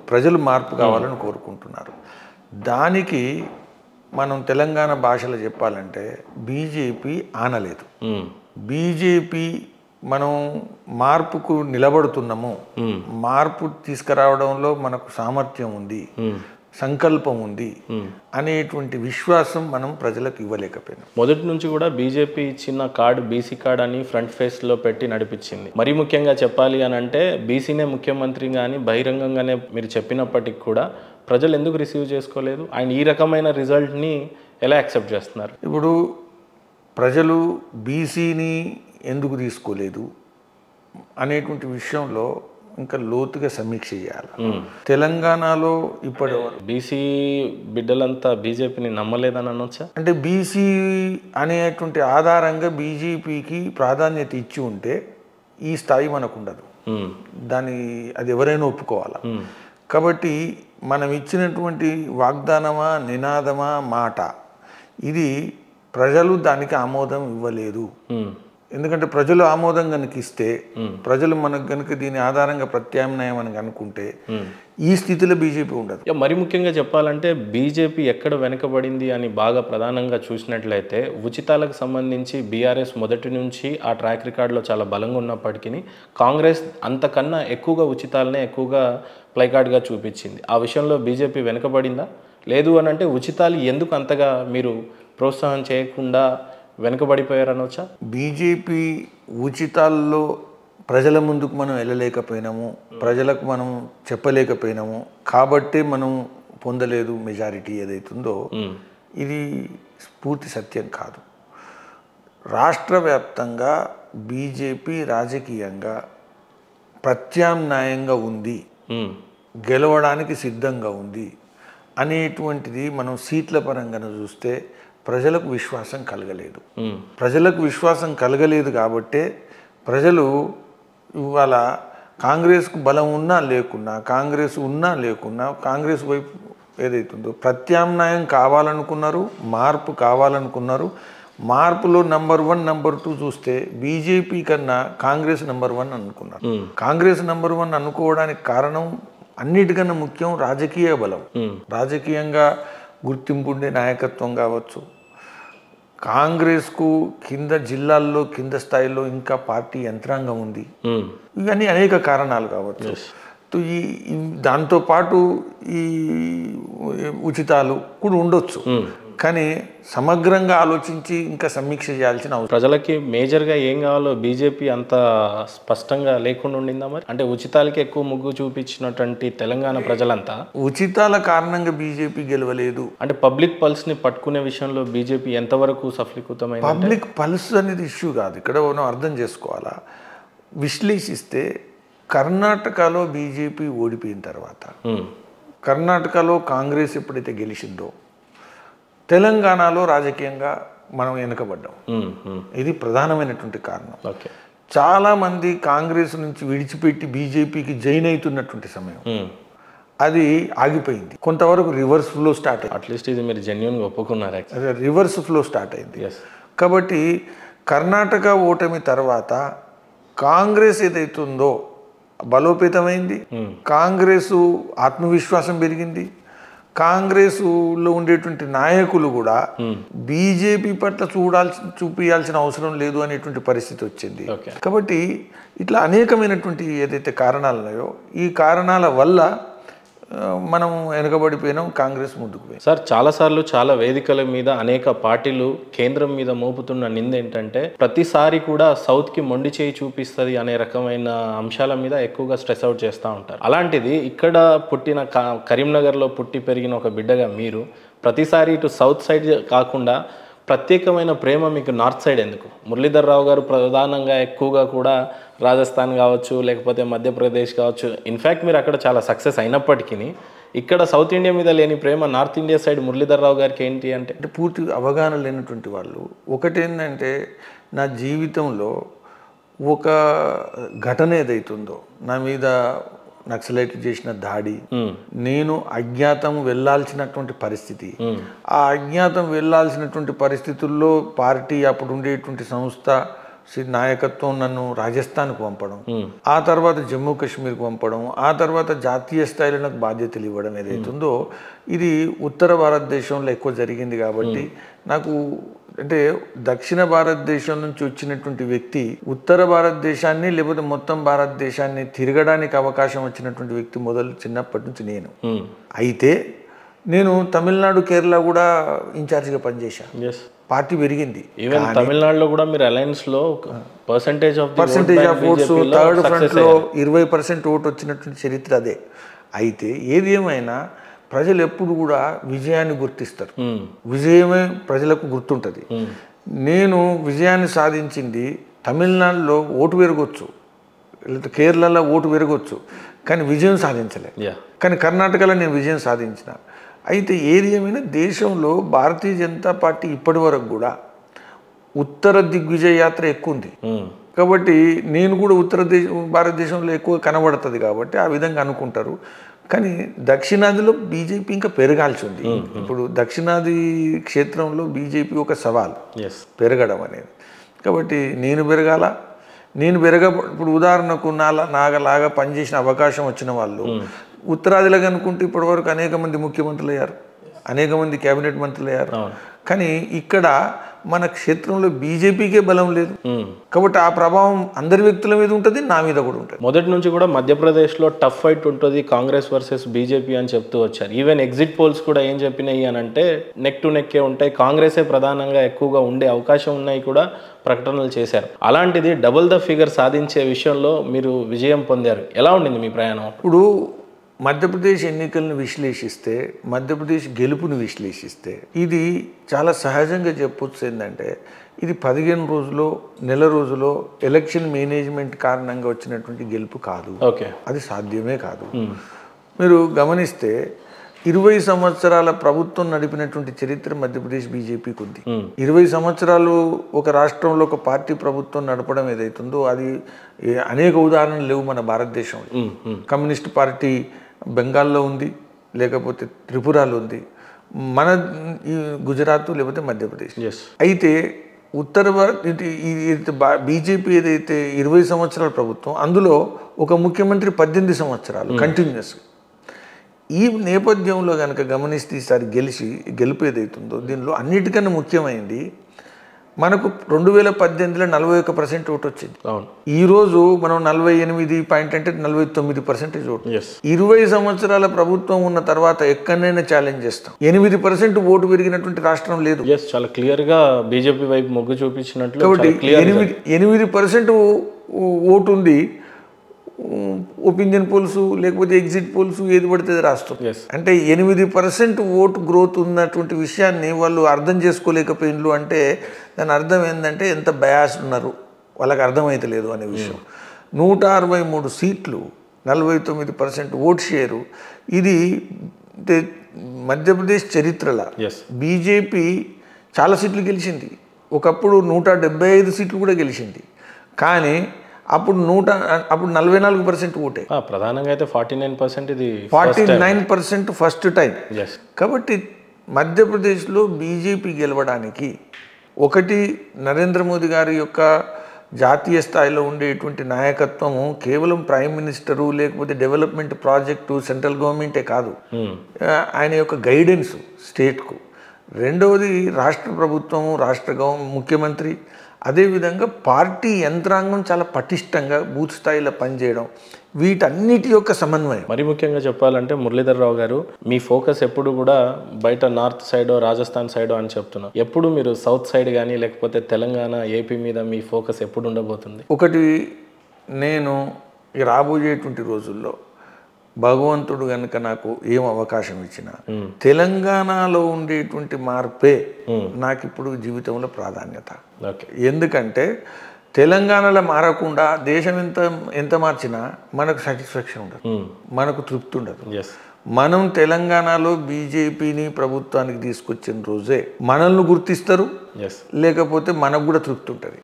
ప్రజలు మార్పు కావాలని కోరుకుంటున్నారు దానికి మనం తెలంగాణ భాషలో చెప్పాలంటే బీజేపీ ఆనలేదు ఉమ్, బీజేపీ మనం మార్పుకు నిలబడుతున్నాము మార్పు తీసుకురావడంలో మనకు సామర్థ్యం ఉంది ఉమ్, సంకల్పం ఉంది ఉమ్. అనేటువంటి విశ్వాసం మనం ప్రజలకు ఇవ్వలేకపోయినాం మొదటి నుంచి కూడా బీజేపీ ఇచ్చిన కార్డు బీసీ కార్డ్ అని ఫ్రంట్ ఫేస్ లో పెట్టి నడిపించింది మరీ ముఖ్యంగా చెప్పాలి అని అంటే బీసీనే ముఖ్యమంత్రి కానీ బహిరంగంగానే మీరు చెప్పినప్పటికి కూడా ప్రజలు ఎందుకు రిసీవ్ చేసుకోలేదు అండ్ ఈ రకమైన రిజల్ట్ని ఎలా యాక్సెప్ట్ చేస్తున్నారు ఇప్పుడు ప్రజలు బీసీని ఎందుకు తీసుకోలేదు అనేటువంటి విషయంలో ఇంకా లోతుగా సమీక్ష చేయాలి తెలంగాణలో ఇప్పటి వరకు బీసీ బిడ్డలంతా బీజేపీని నమ్మలేదని అనొచ్చా అంటే బీసీ అనేటువంటి ఆధారంగా బీజేపీకి ప్రాధాన్యత ఇచ్చి ఉంటే ఈ స్థాయి మనకు ఉండదు ఉమ్, దాని అది ఎవరైనా ఒప్పుకోవాలా కాబట్టి మనం ఇచ్చినటువంటి వాగ్దానమా నినాదమా మాట ఇది ప్రజలు దానికి ఆమోదం ఇవ్వలేదు ఉమ్, ఎందుకంటే ప్రజలు ఆమోదం కనుక ఇస్తే ప్రజలు మనకు కనుక దీని ఆధారంగా ప్రత్యామ్నాయం అని అనుకుంటే ఈ స్థితిలో బీజేపీ ఉండదు ఇక మరి ముఖ్యంగా చెప్పాలంటే బీజేపీ ఎక్కడ వెనుకబడింది అని బాగా ప్రధానంగా చూసినట్లయితే ఉచితాలకు సంబంధించి బీఆర్ఎస్ మొదటి నుంచి ఆ ట్రాక్ రికార్డులో చాలా బలంగా ఉన్నప్పటికీ కాంగ్రెస్ అంతకన్నా ఎక్కువగా ఉచితాలనే ఎక్కువగా ప్లైకార్డ్గా చూపించింది ఆ విషయంలో బీజేపీ వెనుకబడిందా లేదు అని అంటే ఉచితాలు ఎందుకు అంతగా మీరు ప్రోత్సాహం చేయకుండా వెనుకబడిపోయారనొచ్చా బీజేపీ ఉచితాల్లో ప్రజల ముందుకు మనం వెళ్ళలేకపోయినాము ప్రజలకు మనం చెప్పలేకపోయినాము కాబట్టి మనం పొందలేదు మెజారిటీ ఏదైతుందో ఇది పూర్తి సత్యం కాదు రాష్ట్ర వ్యాప్తంగా బీజేపీ రాజకీయంగా ప్రత్యామ్నాయంగా ఉంది ఉమ్, గెలవడానికి సిద్ధంగా ఉంది అనేటువంటిది మనం సీట్ల పరంగా చూస్తే ప్రజలకు విశ్వాసం కలగలేదు ఉమ్, ప్రజలకు విశ్వాసం కలగలేదు కాబట్టే ప్రజలు ఇవాళ కాంగ్రెస్కు బలం ఉన్నా లేకున్నా కాంగ్రెస్ ఉన్నా లేకున్నా కాంగ్రెస్ వైపు ఏదైతుందో ప్రత్యామ్నాయం కావాలనుకున్నారు మార్పు కావాలనుకున్నారు మార్పులో నంబర్ వన్ నంబర్ టూ చూస్తే బీజేపీ కన్నా కాంగ్రెస్ నంబర్ వన్ అనుకున్నారు కాంగ్రెస్ నంబర్ వన్ అనుకోవడానికి కారణం అన్నిటికన్నా ముఖ్యం రాజకీయ బలం రాజకీయంగా గుర్తింపు ఉండే నాయకత్వం కావచ్చు కాంగ్రెస్కు కింద జిల్లాల్లో కింద స్థాయిలో ఇంకా పార్టీ యంత్రాంగం ఉంది ఉమ్, ఇవన్నీ అనేక కారణాలు కావచ్చు తో ఈ ఈ- దాంతోపాటు ఈ ఉచితాలు కూడా ఉండొచ్చు కానీ సమగ్రంగా ఆలోచించి ఇంకా సమీక్ష చేయాల్సిన అవసరం ప్రజలకి మేజర్గా ఏం కావాలో బీజేపీ అంత స్పష్టంగా లేకుండా ఉండిందా మరి అంటే ఉచితాలకి ఎక్కువ మొగ్గు చూపించినటువంటి తెలంగాణ ప్రజలంతా ఉచితాల కారణంగా బీజేపీ గెలవలేదు అంటే పబ్లిక్ పల్స్ని పట్టుకునే విషయంలో బీజేపీ ఎంతవరకు సఫలీకృతమైంది పబ్లిక్ పల్స్ అనేది ఇష్యూ కాదు ఇక్కడ మనం అర్థం చేసుకోవాలా విశ్లేషిస్తే కర్ణాటకలో బీజేపీ ఓడిపోయిన తర్వాత ఉమ్, కర్ణాటకలో కాంగ్రెస్ ఎప్పుడైతే గెలిచిందో తెలంగాణలో రాజకీయంగా మనం వెనుకబడ్డాం ఉమ్, ఉమ్, ఇది ప్రధానమైనటువంటి కారణం ఓకే చాలామంది కాంగ్రెస్ నుంచి విడిచిపెట్టి బీజేపీకి జైన్ అవుతున్నటువంటి సమయం ఉమ్, అది ఆగిపోయింది కొంతవరకు రివర్స్ ఫ్లో స్టార్ట్ అయింది అట్లీస్ట్ ఇది మీరు జెన్యున్గా ఒప్పుకున్నారు అదే రివర్స్ ఫ్లో స్టార్ట్ అయింది ఎస్ కాబట్టి కర్ణాటక ఓటమి తర్వాత కాంగ్రెస్ ఏదైతుందో బలోపేతమైంది కాంగ్రెస్ ఆత్మవిశ్వాసం పెరిగింది కాంగ్రెస్లో ఉండేటువంటి నాయకులు కూడా బీజేపీ పట్ల చూడాల్సి చూపించాల్సిన అవసరం లేదు అనేటువంటి పరిస్థితి వచ్చింది ఓకే కాబట్టి ఇట్లా అనేకమైనటువంటి ఏదైతే కారణాలు ఉన్నాయో ఈ కారణాల వల్ల ఆ, మనం వెనుకబడిపోయినాం కాంగ్రెస్ ముందుకు పోయింది సార్ చాలాసార్లు చాలా వేదికల మీద అనేక పార్టీలు కేంద్రం మీద మోపుతున్న నింద ఏంటంటే ప్రతిసారి కూడా సౌత్కి మొండి చేయి చూపిస్తుంది అనే రకమైన అంశాల మీద ఎక్కువగా స్ట్రెస్ అవుట్ చేస్తూ ఉంటారు అలాంటిది ఇక్కడ పుట్టిన క- కరీంనగర్లో పుట్టి పెరిగిన ఒక బిడ్డగా మీరు ప్రతిసారి ఇటు సౌత్ సైడ్ కాకుండా ప్రత్యేకమైన ప్రేమ మీకు నార్త్ సైడ్ ఎందుకు మురళీధర్ రావు గారు ప్రధానంగా ఎక్కువగా కూడా రాజస్థాన్ కావచ్చు లేకపోతే మధ్యప్రదేశ్ కావచ్చు ఇన్ఫ్యాక్ట్ మీరు అక్కడ చాలా సక్సెస్ అయినప్పటికీ ఇక్కడ సౌత్ ఇండియా మీద లేని ప్రేమ north India side Muralidhar Rao గారికి ఏంటి అంటే అంటే పూర్తి అవగాహన లేనటువంటి వాళ్ళు ఒకటేంటంటే నా జీవితంలో ఒక ఘటన ఏదైతుందో నా మీద నక్సలైట్ చేసిన దాడి నేను అజ్ఞాతం వెళ్ళాల్సినటువంటి పరిస్థితి ఆ అజ్ఞాతం వెళ్ళాల్సినటువంటి పరిస్థితుల్లో పార్టీ అప్పుడు ఉండేటువంటి సంస్థ సి- నాయకత్వం నన్ను రాజస్థాన్కు పంపడం ఆ తర్వాత జమ్మూ కాశ్మీర్కి పంపడం ఆ తర్వాత జాతీయ స్థాయిలో నాకు బాధ్యతలు ఇవ్వడం ఏదైతుందో ఇది ఉత్తర భారతదేశంలో ఎక్కువ జరిగింది కాబట్టి నాకు అంటే దక్షిణ భారతదేశం నుంచి వచ్చినటువంటి వ్యక్తి ఉత్తర భారతదేశాన్ని లేకపోతే మొత్తం భారతదేశాన్ని తిరగడానికి అవకాశం వచ్చినటువంటి వ్యక్తి మొదలు చిన్నప్పటి నుంచి నేను ఉమ్. అయితే నేను తమిళనాడు కేరళ కూడా ఇన్ఛార్జిగా పనిచేశాను ఎస్ పార్టీ పెరిగింది ఈవెన్ తమిళనాడులో కూడా మీరు అలయన్స్ లో percentage of percentage of votes third ఫ్రంట్లో ఇరవై పర్సెంట్ ఓటు వచ్చినటువంటి చరిత్ర అదే అయితే ఏది ఏమైనా ప్రజలు ఎప్పుడు కూడా విజయాన్ని గుర్తిస్తారు విజయమే ప్రజలకు గుర్తుంటుంది నేను విజయాన్ని సాధించింది తమిళనాడులో ఓటు పెరగొచ్చు లేకపోతే కేరళలో ఓటు పెరగొచ్చు కానీ విజయం సాధించలే యా కానీ కర్ణాటకలో నేను విజయం సాధించిన అయితే ఏది ఏమైనా దేశంలో భారతీయ జనతా పార్టీ ఇప్పటి వరకు కూడా ఉత్తర దిగ్విజయ యాత్ర ఎక్కువ ఉంది కాబట్టి నేను కూడా ఉత్తర దేశ భారతదేశంలో ఎక్కువ కనబడుతుంది కాబట్టి ఆ విధంగా అనుకుంటారు కానీ దక్షిణాదిలో బీజేపీ ఇంకా పెరగాల్సి ఉంది ఇప్పుడు దక్షిణాది క్షేత్రంలో బీజేపీ ఒక సవాల్ ఎస్ పెరగడం అనేది కాబట్టి నేను పెరగాల నేను పెరగ ఇప్పుడు ఉదాహరణకు నాలా నాగలాగా పనిచేసిన అవకాశం వచ్చిన వాళ్ళు ఉత్తరాదిలో కనుక్కుంటే ఇప్పటివరకు అనేక మంది ముఖ్యమంత్రులు అయ్యారు అనేక మంది కేబినెట్ మంత్రులు అయ్యారు కానీ ఇక్కడ మన క్షేత్రంలో బీజేపీకే బలం లేదు కాబట్టి ఆ ప్రభావం అందరి వ్యక్తుల మీద ఉంటుంది నా మీద కూడా ఉంటుంది మొదటి నుంచి కూడా మధ్యప్రదేశ్లో టఫ్ ఫైట్ ఉంటుంది కాంగ్రెస్ వర్సెస్ బీజేపీ అని చెప్తూ వచ్చారు ఈవెన్ ఎగ్జిట్ పోల్స్ కూడా ఏం చెప్పినాయి అని అంటే నెక్ టు నెక్కే ఉంటాయి కాంగ్రెసే ప్రధానంగా ఎక్కువగా ఉండే అవకాశం ఉన్నాయి కూడా ప్రకటనలు చేశారు అలాంటిది డబుల్ ద ఫిగర్ సాధించే విషయంలో మీరు విజయం పొందారు ఎలా ఉండింది మీ ప్రయాణం ఇప్పుడు మధ్యప్రదేశ్ ఎన్నికలను విశ్లేషిస్తే మధ్యప్రదేశ్ గెలుపుని విశ్లేషిస్తే ఇది చాలా సహజంగా చెప్పొచ్చు ఏంటంటే ఇది పదిహేను రోజులో నెల రోజులో ఎలక్షన్ మేనేజ్మెంట్ కారణంగా వచ్చినటువంటి గెలుపు కాదు ఓకే అది సాధ్యమే కాదు మీరు గమనిస్తే ఇరవై సంవత్సరాల ప్రభుత్వం నడిపినటువంటి చరిత్ర మధ్యప్రదేశ్ బీజేపీకి ఉంది ఇరవై సంవత్సరాలు ఒక రాష్ట్రంలో ఒక పార్టీ ప్రభుత్వం నడపడం ఏదైతుందో అది ఏ- అనేక ఉదాహరణలు లేవు మన భారతదేశంలో కమ్యూనిస్ట్ పార్టీ బెంగాల్లో ఉంది లేకపోతే త్రిపురలో ఉంది మన ఈ గుజరాత్ లేకపోతే మధ్యప్రదేశ్ ఎస్ అయితే ఉత్తర భారత్ ఇది ఇది బా- బీజేపీ ఏదైతే ఇరవై సంవత్సరాల ప్రభుత్వం అందులో ఒక ముఖ్యమంత్రి పద్దెనిమిది సంవత్సరాలు కంటిన్యూస్ ఈ నేపథ్యంలో కనుక గమనిస్తే ఈసారి గెలిచి గెలుపు ఏదైతుందో దీనిలో అన్నిటికన్నా ముఖ్యమైనది మనకు రెండు వేల పద్దెనిమిదిలో నలభై ఒక్క పర్సెంట్ ఓటు వచ్చింది అవును ఈరోజు మనం నలభై ఎనిమిది పాయింట్ అంటే నలభై తొమ్మిది పర్సెంటేజ్ ఓటు ఎస్ ఇరవై సంవత్సరాల ప్రభుత్వం ఉన్న తర్వాత ఎక్కడైనా ఛాలెంజ్ చేస్తాం ఎనిమిది పర్సెంట్ ఓటు పెరిగినటువంటి రాష్ట్రం లేదు ఎస్ చాలా క్లియర్ గా బీజేపీ వైపు మొగ్గు చూపించినట్లు కాబట్టి చాలా క్లియర్ ఎనిమిది ఎనిమిది పర్సెంట్ ఓటు ఉంది ఒపీనియన్ పోల్స్ లేకపోతే ఎగ్జిట్ పోల్స్ ఏది పడితే అది రాస్తాం Yes. అంటే ఎనిమిది పర్సెంట్ ఓటు గ్రోత్ ఉన్నటువంటి విషయాన్ని వాళ్ళు అర్థం చేసుకోలేకపోయినలు అంటే దాని అర్థం ఏంటంటే ఎంత బయాస్ ఉన్నారు వాళ్ళకి అర్థమైతలేదు అనే విషయం నూట అరవై మూడు సీట్లు నలభై తొమ్మిది పర్సెంట్ ఓట్ షేరు ఇది అంటే మధ్యప్రదేశ్ చరిత్రలో ఎస్ బీజేపీ చాలా సీట్లు గెలిచింది ఒకప్పుడు నూట డెబ్బై ఐదు సీట్లు కూడా గెలిచింది కానీ అప్పుడు నూట అప్పుడు నలభై నాలుగు పర్సెంట్ ఓటే ప్రధానంగా అయితే ఫార్టీ నైన్ పర్సెంట్ ఇది forty nine percent first time yes కాబట్టి మధ్యప్రదేశ్లో బీజేపీ గెలవడానికి ఒకటి నరేంద్ర మోదీ గారి యొక్క జాతీయ స్థాయిలో ఉండేటువంటి నాయకత్వము కేవలం ప్రైమ్ మినిస్టరు లేకపోతే డెవలప్మెంట్ ప్రాజెక్టు సెంట్రల్ గవర్నమెంటే కాదు ఆ, ఆయన యొక్క గైడెన్స్ స్టేట్కు రెండవది రాష్ట్ర ప్రభుత్వము రాష్ట్ర గవ ముఖ్యమంత్రి అదేవిధంగా పార్టీ యంత్రాంగం చాలా పటిష్టంగా బూత్ స్థాయిలో పనిచేయడం వీటన్నిటి యొక్క సమన్వయం మరి ముఖ్యంగా చెప్పాలంటే మురళీధర్ రావు గారు మీ ఫోకస్ ఎప్పుడు కూడా బయట నార్త్ సైడ్ రాజస్థాన్ సైడ్ అని చెప్తున్నారు ఎప్పుడు మీరు సౌత్ సైడ్ కానీ లేకపోతే తెలంగాణ ఏపీ మీద మీ ఫోకస్ ఎప్పుడు ఉండబోతుంది ఒకటి నేను ఈ రాబోయేటువంటి రోజుల్లో భగవంతుడు కనుక నాకు ఏం అవకాశం ఇచ్చిన తెలంగాణలో ఉండేటువంటి మార్పే నాకు ఇప్పుడు జీవితంలో ప్రాధాన్యత ఓకే ఎందుకంటే తెలంగాణలో మారకుండా దేశం ఎంత ఎంత మార్చినా మనకు సాటిస్ఫాక్షన్ ఉండదు మనకు తృప్తి ఉండదు ఎస్ మనం తెలంగాణలో బీజేపీని ప్రభుత్వానికి తీసుకొచ్చిన రోజే మనల్ని గుర్తిస్తారు ఎస్ లేకపోతే మనకు కూడా తృప్తి ఉంటుంది